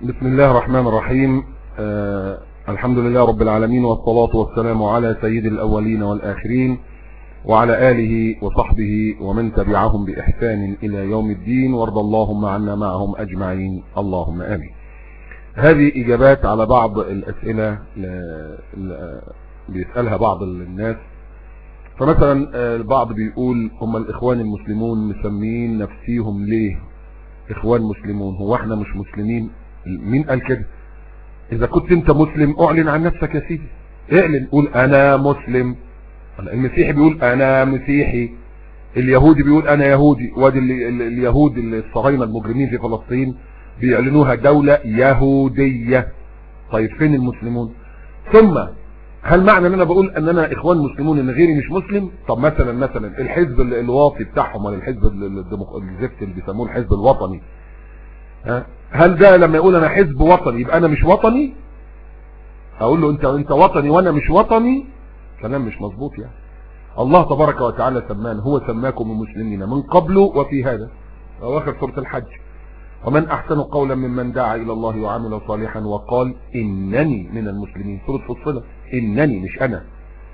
بسم الله الرحمن الرحيم آه الحمد لله رب العالمين والصلاة والسلام على سيد الأولين والآخرين وعلى آله وصحبه ومن تبعهم بإحسان إلى يوم الدين وارض اللهم عنا معهم أجمعين اللهم آمين هذه إجابات على بعض الأسئلة بيسألها بعض الناس فمثلا البعض بيقول هم الإخوان المسلمون مسمين نفسيهم ليه إخوان مسلمون هو احنا مش مسلمين مين قال كده إذا كنت أنت مسلم أعلن عن نفسك يا سيدي اعلن قول أنا مسلم المسيحي بيقول أنا مسيحي اليهودي بيقول أنا يهودي وادي اليهود الصهاينة المجرمين في فلسطين بيعلنوها دولة يهودية طيب فين المسلمون ثم هل معنى ان انا بقول ان انا اخوان مسلمون ان غيري مش مسلم طب مثلا مثلا الحزب الواطي بتاعهم ولا الحزب الزفت اللي بيسموه الحزب الوطني هل ده لما يقول انا حزب وطني يبقى انا مش وطني اقول له انت انت وطني وانا مش وطني كلام مش مظبوط يعني الله تبارك وتعالى سمان هو سماكم المسلمين من قبل وفي هذا اواخر سوره الحج ومن احسن قولا ممن دعا الى الله وعمل صالحا وقال انني من المسلمين سوره فصلة انني مش انا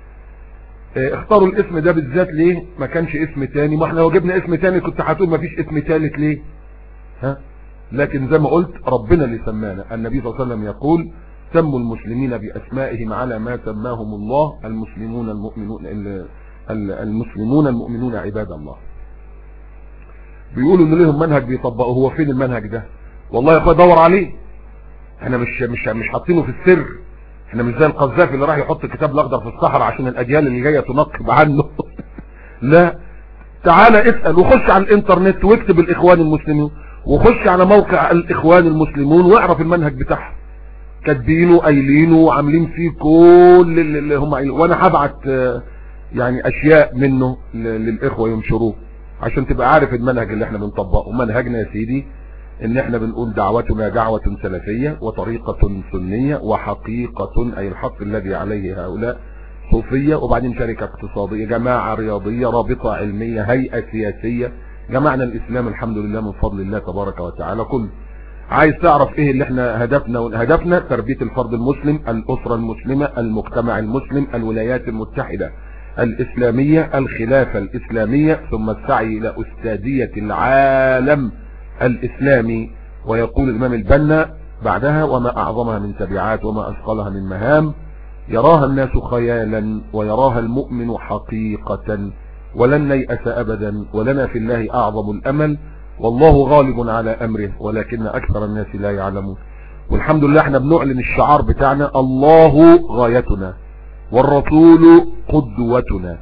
اه اختاروا الاسم ده بالذات ليه ما كانش اسم تاني ما احنا لو جبنا اسم تاني كنت هتقول ما فيش اسم تالت ليه ها لكن زي ما قلت ربنا اللي سمانا النبي صلى الله عليه وسلم يقول سموا المسلمين باسمائهم على ما سماهم الله المسلمون المؤمنون المسلمون المؤمنون عباد الله بيقولوا ان ليهم منهج بيطبقوا هو فين المنهج ده والله يا اخويا دور عليه احنا مش مش مش حاطينه في السر احنا مش زي القذافي اللي راح يحط الكتاب الاخضر في الصحراء عشان الاجيال اللي جايه تنقب عنه لا تعالى اسال وخش على الانترنت واكتب الاخوان المسلمين وخش على موقع الاخوان المسلمون واعرف المنهج بتاعهم كاتبينه قايلينه وعاملين فيه كل اللي هم وانا هبعت يعني اشياء منه للاخوه ينشروه عشان تبقى عارف المنهج اللي احنا بنطبقه منهجنا يا سيدي ان احنا بنقول دعوتنا دعوة سلفية وطريقة سنية وحقيقة اي الحق الذي عليه هؤلاء صوفية وبعدين شركة اقتصادية جماعة رياضية رابطة علمية هيئة سياسية جمعنا الاسلام الحمد لله من فضل الله تبارك وتعالى كله عايز تعرف ايه اللي احنا هدفنا هدفنا تربية الفرد المسلم الاسرة المسلمة المجتمع المسلم الولايات المتحدة الإسلامية الخلافة الإسلامية ثم السعي إلى أستاذية العالم الإسلامي ويقول الإمام البنا بعدها وما أعظمها من تبعات وما أثقلها من مهام يراها الناس خيالا ويراها المؤمن حقيقة ولن نيأس أبدا ولنا في الله أعظم الأمل والله غالب على أمره ولكن أكثر الناس لا يعلمون والحمد لله احنا بنعلن الشعار بتاعنا الله غايتنا والرسول قدوتنا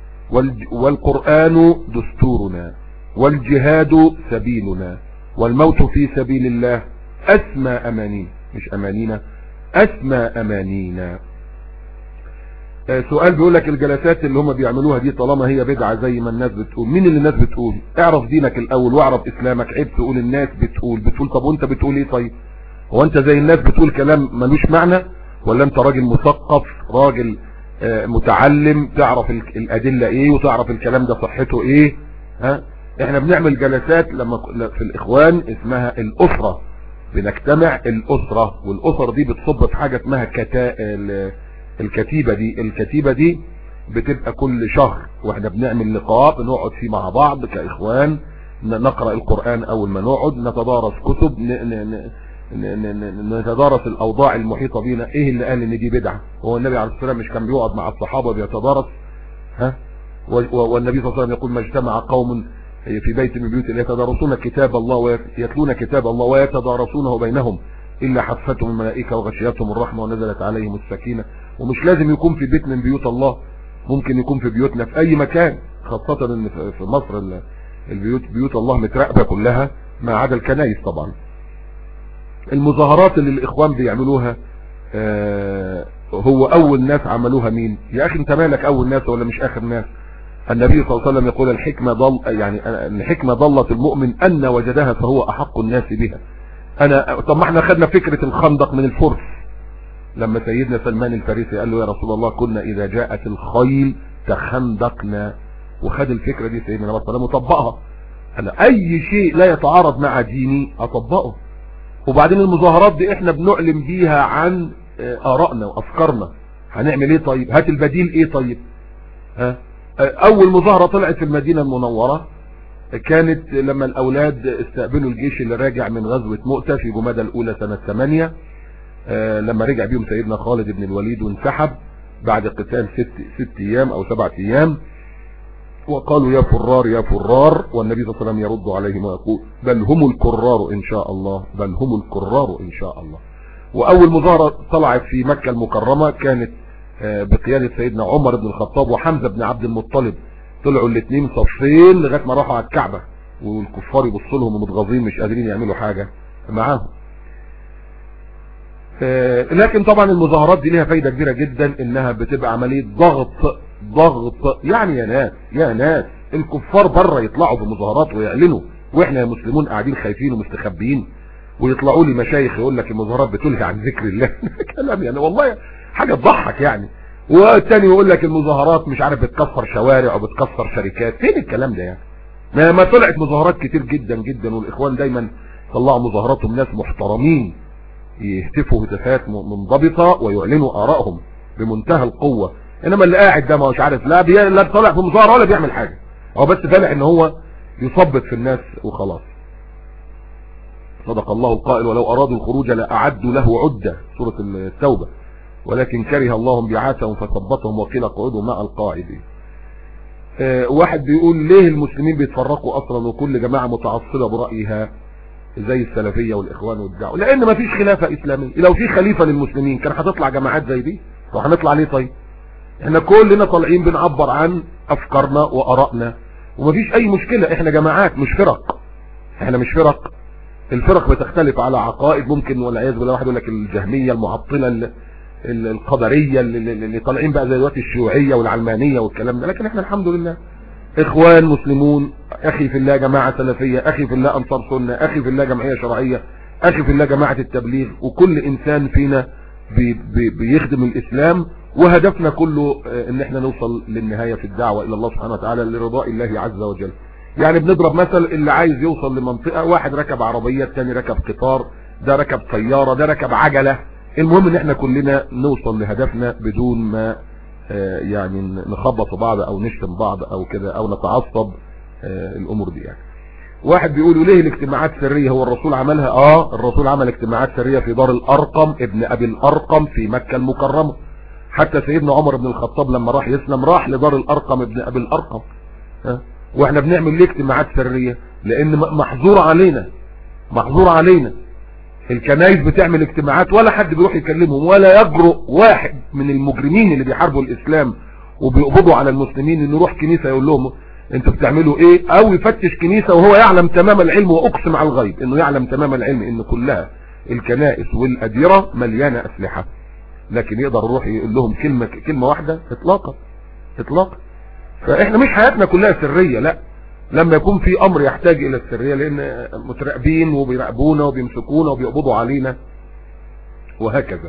والقرآن دستورنا والجهاد سبيلنا والموت في سبيل الله أسمى أمانين مش أمانينا أسمى أمانينا سؤال بيقول لك الجلسات اللي هم بيعملوها دي طالما هي بدعة زي ما الناس بتقول مين اللي الناس بتقول اعرف دينك الاول واعرف اسلامك عيب تقول الناس بتقول بتقول طب وانت بتقول ايه طيب هو انت زي الناس بتقول كلام ملوش معنى ولا انت راجل مثقف راجل متعلم تعرف الادلة ايه وتعرف الكلام ده صحته ايه ها احنا بنعمل جلسات لما في الاخوان اسمها الاسرة بنجتمع الاسرة والاسر دي بتصب في حاجة اسمها كتا الكتيبة دي الكتيبة دي بتبقى كل شهر واحنا بنعمل لقاء بنقعد فيه مع بعض كاخوان نقرأ القرآن اول ما نقعد نتدارس كتب نتدارس الاوضاع المحيطة بينا ايه اللي قال ان دي بدعة هو النبي عليه الصلاة والسلام مش كان بيقعد مع الصحابة بيتدارس ها والنبي صلى الله عليه وسلم يقول ما اجتمع قوم في بيت من بيوت يتدارسون كتاب الله ويتلون كتاب الله ويتدارسونه بينهم الا حفتهم الملائكة وغشيتهم الرحمة ونزلت عليهم السكينة ومش لازم يكون في بيت من بيوت الله ممكن يكون في بيوتنا في اي مكان خاصة ان في مصر البيوت بيوت الله متراقبة كلها ما عدا الكنائس طبعا المظاهرات اللي الاخوان بيعملوها آه هو اول ناس عملوها مين يا اخي انت مالك اول ناس ولا مش اخر ناس النبي صلى الله عليه وسلم يقول الحكمة ضل يعني الحكمة ضلت المؤمن ان وجدها فهو احق الناس بها انا طب ما احنا خدنا فكرة الخندق من الفرس لما سيدنا سلمان الفارسي قال له يا رسول الله كنا اذا جاءت الخيل تخندقنا وخد الفكرة دي سيدنا النبي صلى الله عليه وسلم وطبقها انا اي شيء لا يتعارض مع ديني اطبقه وبعدين المظاهرات دي احنا بنعلم بيها عن ارائنا وافكارنا هنعمل ايه طيب هات البديل ايه طيب ها اول مظاهرة طلعت في المدينة المنورة كانت لما الاولاد استقبلوا الجيش اللي راجع من غزوة مؤتة في جمادى الاولى سنة 8 لما رجع بيهم سيدنا خالد بن الوليد وانسحب بعد قتال ست, ست ايام او سبعة ايام وقالوا يا فرار يا فرار والنبي صلى الله عليه وسلم يرد عليهم ويقول بل هم الكرار ان شاء الله بل هم الكرار ان شاء الله واول مظاهرة طلعت في مكة المكرمة كانت بقيادة سيدنا عمر بن الخطاب وحمزة بن عبد المطلب طلعوا الاثنين صفين لغاية ما راحوا على الكعبة والكفار يبصوا لهم ومتغاظين مش قادرين يعملوا حاجة معاهم لكن طبعا المظاهرات دي ليها فايدة كبيرة جدا انها بتبقى عملية ضغط ضغط يعني يا ناس يا ناس الكفار بره يطلعوا بمظاهرات ويعلنوا واحنا يا مسلمون قاعدين خايفين ومستخبيين ويطلعوا لي مشايخ يقول لك المظاهرات بتلهي عن ذكر الله كلام يعني والله حاجة تضحك يعني والتاني يقول لك المظاهرات مش عارف بتكسر شوارع وبتكسر شركات فين الكلام ده يعني ما, ما طلعت مظاهرات كتير جدا جدا والاخوان دايما طلعوا مظاهراتهم ناس محترمين يهتفوا هتافات منضبطة ويعلنوا ارائهم بمنتهى القوة انما اللي قاعد ده ما مش عارف لا بي... لا طالع في مظاهرة ولا بيعمل حاجة هو بس فالح ان هو يصبت في الناس وخلاص صدق الله القائل ولو ارادوا الخروج لاعدوا له عدة سورة التوبة ولكن كره الله بعاثهم فثبتهم وقيل اقعدوا مع القاعدين اه واحد بيقول ليه المسلمين بيتفرقوا اصلا وكل جماعة متعصبة برأيها زي السلفية والاخوان والدعوة لان ما فيش خلافة اسلامية لو في خليفة للمسلمين كان هتطلع جماعات زي دي وهنطلع ليه طيب احنا كلنا طالعين بنعبر عن افكارنا وارائنا ومفيش اي مشكلة احنا جماعات مش فرق احنا مش فرق الفرق بتختلف على عقائد ممكن والعياذ بالله واحد يقول لك الجهمية المعطلة اللي القدرية اللي, اللي طالعين بقى زي دلوقتي الشيوعية والعلمانية والكلام ده لكن احنا الحمد لله اخوان مسلمون اخي في الله جماعة سلفية اخي في الله انصار سنة اخي في الله جمعية شرعية اخي في الله جماعة التبليغ وكل انسان فينا بي بي بيخدم الاسلام وهدفنا كله ان احنا نوصل للنهاية في الدعوة الى الله سبحانه وتعالى لرضاء الله عز وجل يعني بنضرب مثل اللي عايز يوصل لمنطقة واحد ركب عربية الثاني ركب قطار ده ركب طيارة ده ركب عجلة المهم ان احنا كلنا نوصل لهدفنا بدون ما يعني نخبط في بعض او نشتم بعض او كده او نتعصب الامور دي يعني واحد بيقولوا ليه الاجتماعات سرية هو الرسول عملها اه الرسول عمل اجتماعات سرية في دار الارقم ابن ابي الارقم في مكة المكرمة حتى سيدنا عمر بن الخطاب لما راح يسلم راح لدار الارقم ابن ابي الارقم ها واحنا بنعمل ليه اجتماعات سرية لان محظور علينا محظور علينا الكنايس بتعمل اجتماعات ولا حد بيروح يكلمهم ولا يجرؤ واحد من المجرمين اللي بيحاربوا الاسلام وبيقبضوا على المسلمين انه يروح كنيسة يقول لهم انتوا بتعملوا ايه او يفتش كنيسة وهو يعلم تمام العلم واقسم على الغيب انه يعلم تمام العلم ان كلها الكنائس والاديرة مليانة اسلحة لكن يقدر يروح يقول لهم كلمة كلمة واحدة اطلاقا اطلاقا فاحنا مش حياتنا كلها سرية لا لما يكون في امر يحتاج الى السرية لان متراقبين وبيراقبونا وبيمسكونا وبيقبضوا علينا وهكذا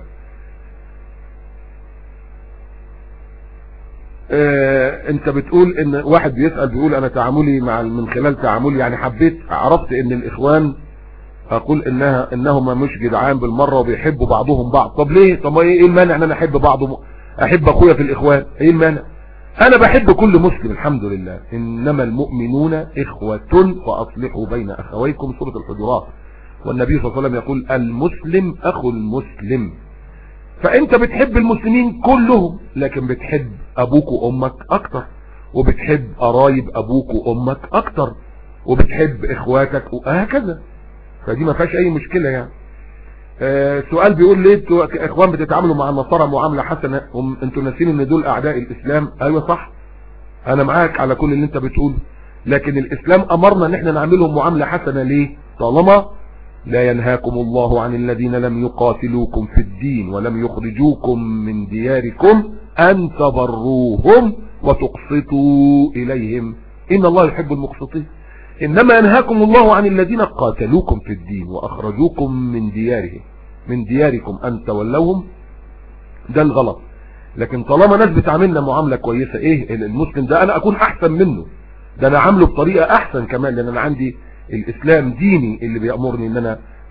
اه انت بتقول ان واحد بيسأل بيقول انا تعاملي مع من خلال تعاملي يعني حبيت عرفت ان الاخوان اقول انها انهم مش جدعان بالمرة وبيحبوا بعضهم بعض طب ليه طب ايه المانع ان انا احب بعض احب اخويا في الاخوان ايه المانع انا بحب كل مسلم الحمد لله انما المؤمنون اخوة فاصلحوا بين اخويكم سورة الحجرات والنبي صلى الله عليه وسلم يقول المسلم اخو المسلم فانت بتحب المسلمين كلهم لكن بتحب ابوك وامك اكتر وبتحب قرايب ابوك وامك اكتر وبتحب اخواتك وهكذا فدي ما فيهاش اي مشكلة يعني آه سؤال بيقول ليه انتوا اخوان بتتعاملوا مع النصارى معاملة حسنة هم انتوا ناسين ان دول اعداء الاسلام ايوه صح انا معاك على كل اللي انت بتقوله لكن الاسلام امرنا ان احنا نعملهم معاملة حسنة ليه طالما لا ينهاكم الله عن الذين لم يقاتلوكم في الدين ولم يخرجوكم من دياركم ان تبروهم وتقسطوا اليهم ان الله يحب المقسطين انما ينهاكم الله عن الذين قاتلوكم في الدين واخرجوكم من ديارهم من دياركم ان تولوهم ده الغلط لكن طالما ناس بتعاملنا معاملة كويسة ايه المسلم ده انا اكون احسن منه ده انا عامله بطريقة احسن كمان لان انا عندي الاسلام ديني اللي بيأمرني ان انا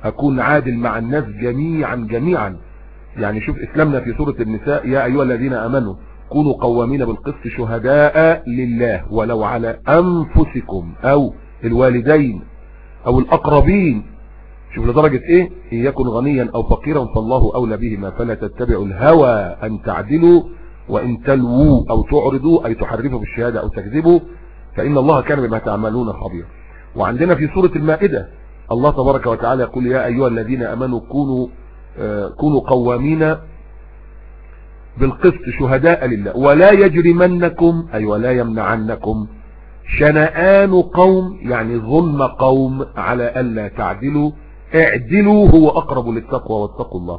اكون عادل مع الناس جميعا جميعا يعني شوف اسلامنا في سورة النساء يا ايها الذين امنوا كونوا قوامين بالقسط شهداء لله ولو على انفسكم او الوالدين او الاقربين شوف لدرجة ايه ان يكن غنيا او فقيرا فالله اولى بهما فلا تتبعوا الهوى ان تعدلوا وان تلووا او تعرضوا اي تحرفوا بالشهادة او تكذبوا فان الله كان بما تعملون خبيرا وعندنا في سورة المائدة الله تبارك وتعالى يقول يا ايها الذين امنوا كونوا آه كونوا قوامين بالقسط شهداء لله ولا يجرمنكم اي ولا يمنعنكم شنآن قوم يعني ظلم قوم على ألا تعدلوا اعدلوا هو أقرب للتقوى واتقوا الله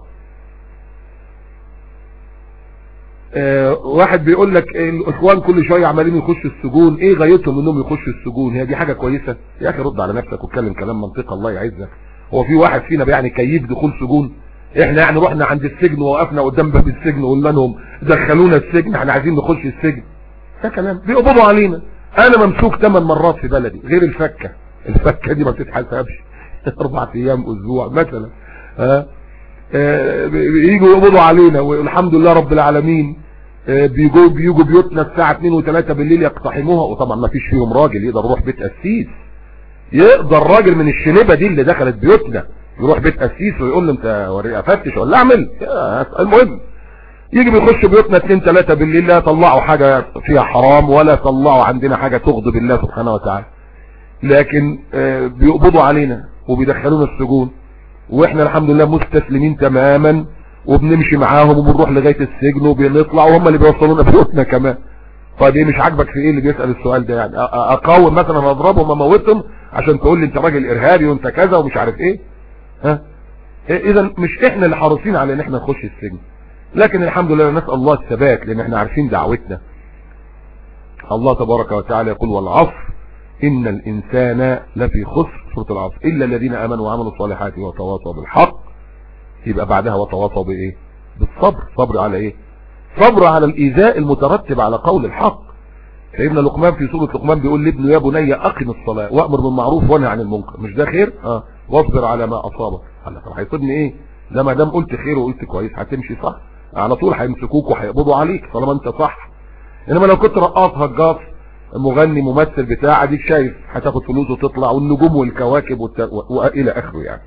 اه واحد بيقول لك الاخوان كل شوية عمالين يخشوا السجون ايه غايتهم انهم يخشوا السجون هي دي حاجة كويسة يا اخي رد على نفسك واتكلم كلام منطقي الله يعزك هو في واحد فينا يعني كيف دخول سجون احنا يعني رحنا عند السجن ووقفنا قدام باب السجن وقلنا لهم دخلونا السجن احنا عايزين نخش السجن ده كلام بيقبضوا علينا انا ممسوك 8 مرات في بلدي غير الفكة الفكة دي ما بتتحسبش اربع ايام اسبوع مثلا ها اه بييجوا يقبضوا علينا والحمد لله رب العالمين اه بيجوا بيجوا بيوتنا الساعة 2 و3 بالليل يقتحموها وطبعا ما فيش فيهم راجل يقدر يروح بيت قسيس يقدر راجل من الشنبة دي اللي دخلت بيوتنا يروح بيت قسيس ويقول له انت وري افتش ولا اعمل المهم يجي بيخش بيوتنا 2 3 بالليل لا يطلعوا حاجة فيها حرام ولا يطلعوا عندنا حاجة تغضب الله سبحانه وتعالى لكن اه بيقبضوا علينا وبيدخلونا السجون واحنا الحمد لله مستسلمين تماما وبنمشي معاهم وبنروح لغاية السجن وبنطلع وهم اللي بيوصلونا بيوتنا كمان طيب ايه مش عاجبك في ايه اللي بيسأل السؤال ده يعني اقاوم مثلا اضربهم اموتهم عشان تقول لي انت راجل ارهابي وانت كذا ومش عارف ايه ها إيه اذا مش احنا اللي حريصين على ان احنا نخش السجن لكن الحمد لله نسأل الله الثبات لان احنا عارفين دعوتنا الله تبارك وتعالى يقول والعصر ان الانسان لفي خسر سورة العصر الا الذين امنوا وعملوا الصالحات وتواصوا بالحق يبقى بعدها وتواصوا بايه بالصبر صبر على ايه صبر على الايذاء المترتب على قول الحق سيدنا لقمان في سورة لقمان بيقول لابنه يا بني اقم الصلاة وامر بالمعروف وانهى عن المنكر مش ده خير اه واصبر على ما اصابك قال طب هيصيبني ايه ده ما دام قلت خير وقلت كويس هتمشي صح على طول هيمسكوك وهيقبضوا عليك طالما انت صح انما لو كنت رقاص هجاص مغني ممثل بتاع اديك شايف هتاخد فلوس وتطلع والنجوم والكواكب والت... والى اخره يعني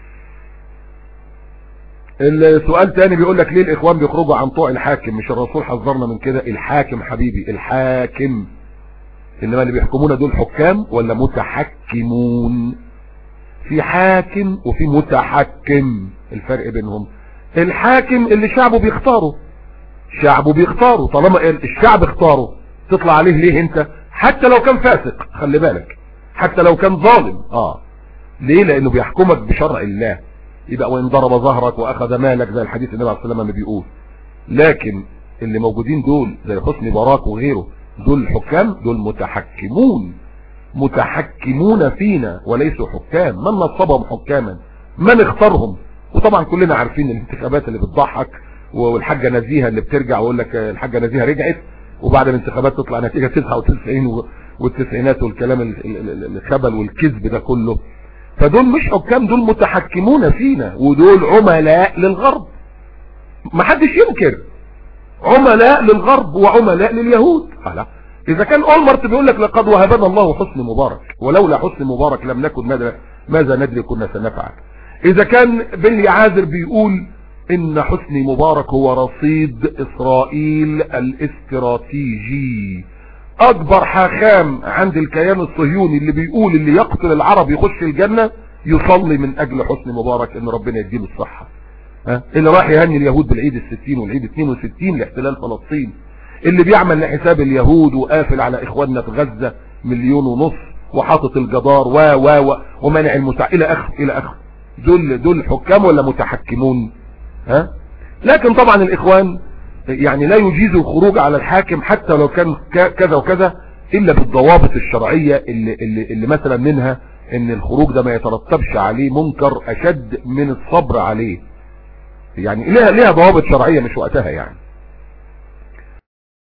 السؤال تاني بيقول لك ليه الاخوان بيخرجوا عن طوع الحاكم مش الرسول حذرنا من كده الحاكم حبيبي الحاكم انما اللي بيحكمونا دول حكام ولا متحكمون في حاكم وفي متحكم الفرق بينهم الحاكم اللي شعبه بيختاره شعبه بيختاره طالما الشعب اختاره تطلع عليه ليه انت حتى لو كان فاسق خلي بالك حتى لو كان ظالم اه ليه لانه بيحكمك بشرع الله يبقى وان ضرب ظهرك واخذ مالك زي الحديث النبي عليه الصلاه والسلام بيقول لكن اللي موجودين دول زي حسني باراك وغيره دول الحكام دول متحكمون متحكمون فينا وليسوا حكام من نصبهم حكاما من اختارهم وطبعا كلنا عارفين الانتخابات اللي بتضحك والحاجة نزيهة اللي بترجع ويقول لك الحاجة نزيهة رجعت وبعد الانتخابات تطلع نتيجة 99 والتسعينات والكلام الخبل والكذب ده كله فدول مش حكام دول متحكمون فينا ودول عملاء للغرب ما حدش ينكر عملاء للغرب وعملاء لليهود لا اذا كان اولمرت بيقول لك لقد وهبنا الله حسن مبارك ولولا حسن مبارك لم نكن ماذا, ماذا ندري كنا سنفعل اذا كان بلي عازر بيقول ان حسني مبارك هو رصيد اسرائيل الاستراتيجي اكبر حاخام عند الكيان الصهيوني اللي بيقول اللي يقتل العرب يخش الجنة يصلي من اجل حسني مبارك ان ربنا يديله الصحة ها اللي راح يهني اليهود بالعيد الستين والعيد 62 لاحتلال فلسطين اللي بيعمل لحساب اليهود وقافل على اخواننا في غزة مليون ونص وحاطط الجدار و و و ومنع المساع الى اخر الى اخر دول دول حكام ولا متحكمون ها لكن طبعا الاخوان يعني لا يجيز الخروج على الحاكم حتى لو كان كذا وكذا الا بالضوابط الشرعية اللي, اللي, اللي مثلا منها ان الخروج ده ما يترتبش عليه منكر اشد من الصبر عليه يعني ليها ليها ضوابط شرعية مش وقتها يعني